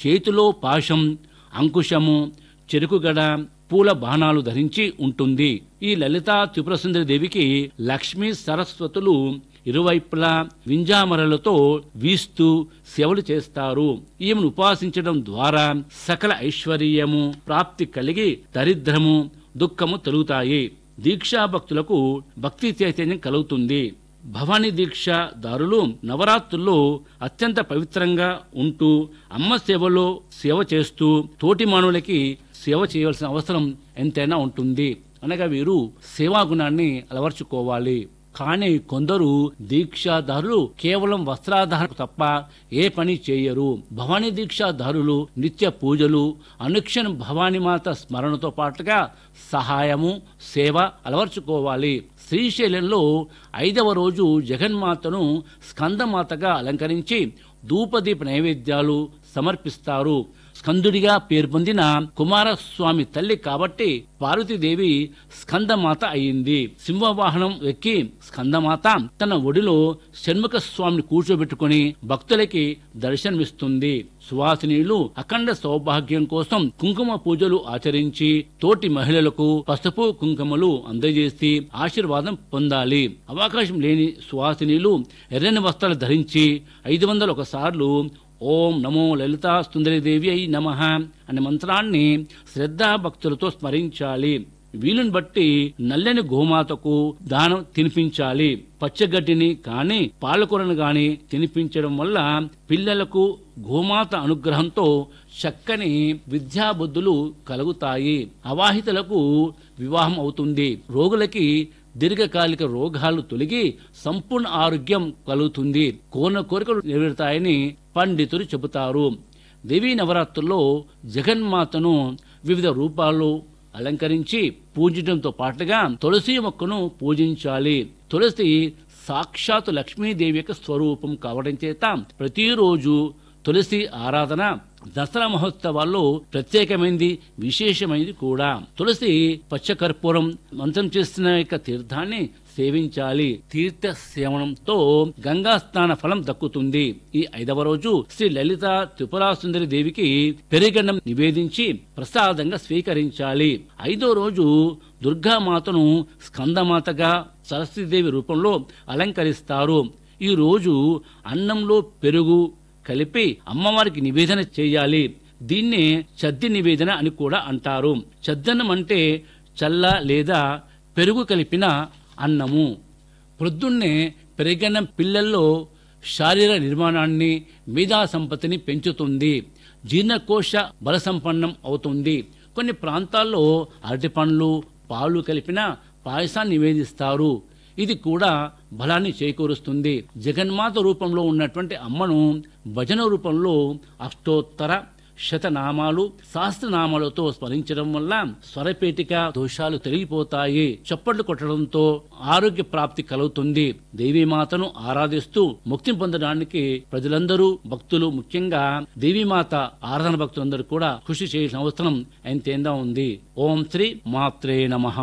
చేతిలో పాశం అంకుశము చెరుకుగడ పూల బాణాలు ధరించి ఉంటుంది ఈ లలితా త్రిపురసుందరి దేవికి లక్ష్మీ సరస్వతులు ఇరువైపులా వింజామరలతో వీస్తూ సేవలు చేస్తారు ఈమెను ఉపాసించడం ద్వారా సకల ఐశ్వర్యము ప్రాప్తి కలిగి దరిద్రము దుఃఖము తొలుగుతాయి దీక్షా భక్తులకు భక్తి చైతన్యం కలుగుతుంది భవానీ దీక్ష దారులు నవరాత్రుల్లో అత్యంత పవిత్రంగా ఉంటూ అమ్మ సేవలో సేవ చేస్తూ తోటి మానవులకి సేవ చేయవలసిన అవసరం ఎంతైనా ఉంటుంది అనగా వీరు సేవా గుణాన్ని అలవర్చుకోవాలి కానీ కొందరు దీక్షాదారులు కేవలం వస్త్రాధారణ తప్ప ఏ పని చేయరు భవానీ దీక్షాదారులు నిత్య పూజలు అనుక్షణం భవానీమాత స్మరణతో పాటుగా సహాయము సేవ అలవర్చుకోవాలి శ్రీశైలంలో ఐదవ రోజు జగన్మాతను స్కందమాతగా అలంకరించి ధూపదీప నైవేద్యాలు సమర్పిస్తారు స్కందుడిగా పేరు పొందిన కుమారస్వామి తల్లి కాబట్టి పార్వతీదేవి స్కందమాత అయింది సింహవాహనం ఎక్కి స్కందమాత తన ఒడిలో షణ్ముఖ స్వామిని కూర్చోబెట్టుకుని భక్తులకి దర్శనమిస్తుంది సువాసినీయులు అఖండ సౌభాగ్యం కోసం కుంకుమ పూజలు ఆచరించి తోటి మహిళలకు పసుపు కుంకుమలు అందజేసి ఆశీర్వాదం పొందాలి అవకాశం లేని సువాసినీయులు ఎర్రని వస్త్రాలు ధరించి ఐదు వందల ఒకసార్లు ఓం నమో లలితా సుందరీదేవి అయి నమ అనే మంత్రాన్ని శ్రద్ధా భక్తులతో స్మరించాలి వీలుని బట్టి నల్లని గోమాతకు దానం తినిపించాలి పచ్చగడ్డిని కాని పాలకూరను గాని తినిపించడం వల్ల పిల్లలకు గోమాత అనుగ్రహంతో చక్కని విద్యాబుద్ధులు కలుగుతాయి అవాహితులకు వివాహం అవుతుంది రోగులకి దీర్ఘకాలిక రోగాలు తొలగి సంపూర్ణ ఆరోగ్యం కలుగుతుంది కోన కోరికలు నెరవేరుతాయని పండితులు చెబుతారు దేవీ నవరాత్రుల్లో జగన్మాతను వివిధ రూపాల్లో అలంకరించి పూజించడంతో పాటుగా తులసి మొక్కను పూజించాలి తులసి సాక్షాత్ లక్ష్మీదేవి యొక్క స్వరూపం కావడం చేత ప్రతిరోజు తులసి ఆరాధన దసరా మహోత్సవాల్లో ప్రత్యేకమైనది విశేషమైనది కూడా తులసి పచ్చకర్పూరం మంత్రం చేస్తున్న యొక్క తీర్థాన్ని సేవించాలి తీర్థ సేవనంతో గంగా స్నాన ఫలం దక్కుతుంది ఈ ఐదవ రోజు శ్రీ లలిత త్రిపురాసుందరి దేవికి పెరిగన్నం నివేదించి ప్రసాదంగా స్వీకరించాలి ఐదో రోజు దుర్గామాతను స్కందమాతగా సరస్వతీదేవి రూపంలో అలంకరిస్తారు ఈ రోజు అన్నంలో పెరుగు కలిపి అమ్మవారికి నివేదన చేయాలి దీన్నే చద్ది నివేదన అని కూడా అంటారు చద్దన్నం అంటే చల్ల లేదా పెరుగు కలిపిన అన్నము ప్రొద్దున్నే పెరిగన్నం పిల్లల్లో శారీర నిర్మాణాన్ని మేధా సంపత్తిని పెంచుతుంది జీర్ణకోశ బల సంపన్నం అవుతుంది కొన్ని ప్రాంతాల్లో అరటి పండ్లు పాలు కలిపిన పాయసాన్ని నివేదిస్తారు ఇది కూడా బలాన్ని చేకూరుస్తుంది జగన్మాత రూపంలో ఉన్నటువంటి అమ్మను భజన రూపంలో అష్టోత్తర శతనామాలు శాస్త్రనామాలతో స్మరించడం వల్ల స్వరపేటిక దోషాలు తొలగిపోతాయి చప్పట్లు కొట్టడంతో ఆరోగ్య ప్రాప్తి కలుగుతుంది దేవీమాతను ఆరాధిస్తూ ముక్తి పొందడానికి ప్రజలందరూ భక్తులు ముఖ్యంగా దేవీమాత ఆరాధన భక్తులందరూ కూడా కృషి చేయాల్సిన అవసరం ఎంతేందా ఉంది ఓం శ్రీ మాత్రే నమః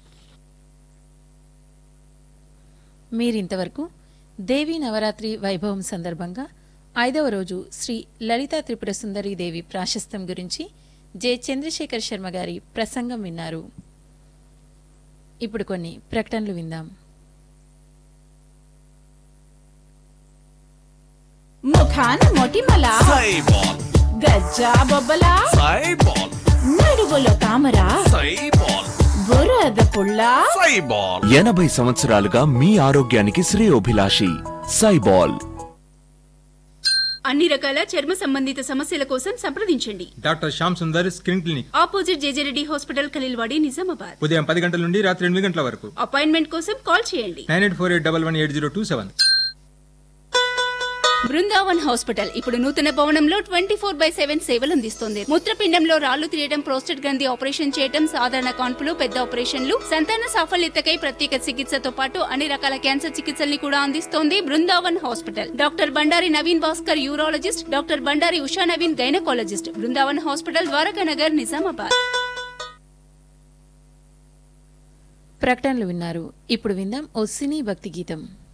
మీరింతవరకు దేవీ నవరాత్రి వైభవం సందర్భంగా ఐదవ రోజు శ్రీ లలితా త్రిపుర సుందరీ దేవి ప్రాశస్త్యం గురించి జె చంద్రశేఖర్ శర్మ గారి ప్రసంగం విన్నారు ఇప్పుడు కొన్ని ప్రకటనలు విందాం ముఖాన మొటిమల సైబాల్ గజ్జా బొబ్బల సైబాల్ నడువులో తామర సైబాల్ బురద పుల్ల సైబాల్ ఎనభై సంవత్సరాలుగా మీ ఆరోగ్యానికి శ్రేయోభిలాషి సైబాల్ అన్ని రకాల చర్మ సంబంధిత సమస్యల కోసం సంప్రదించండి doctor Shyam Sundar skin clinic opposite JJ Reddy hospital Khaleelwadi Nizamabad ఉదయం పది గంటల నుండి రాత్రి ఎనిమిది గంటల వరకు అపాయింట్మెంట్ కోసం కాల్ చేయండి nine eight four eight double one eight zero two seven Brindavan hospital ఇప్పుడు నూతన భవనంలో ట్వంటీ ఫోర్ బై సెవెన్ సేవలు అందిస్తుంది మూత్రపిండంలో రాళ్లు తీయడం ప్రోస్టేట్ గ్రంథి ఆపరేషన్ చేయడం సాధారణ కాన్పులు పెద్ద ఆపరేషన్లు సంతాన సాఫల్యతకై ప్రత్యేక చికిత్సతో పాటు అన్ని రకాల క్యాన్సర్ చికిత్సల్ని కూడా అందిస్తోంది Brindavan hospital doctor Bandari Naveen Bhaskar urologist doctor Bandari Usha Naveen gynaecologist Brindavan hospital Dwaraka Nagar Nizamabad ప్రకటనలు విన్నారు ఇప్పుడు విందాం ఓ సినీ భక్తి గీతం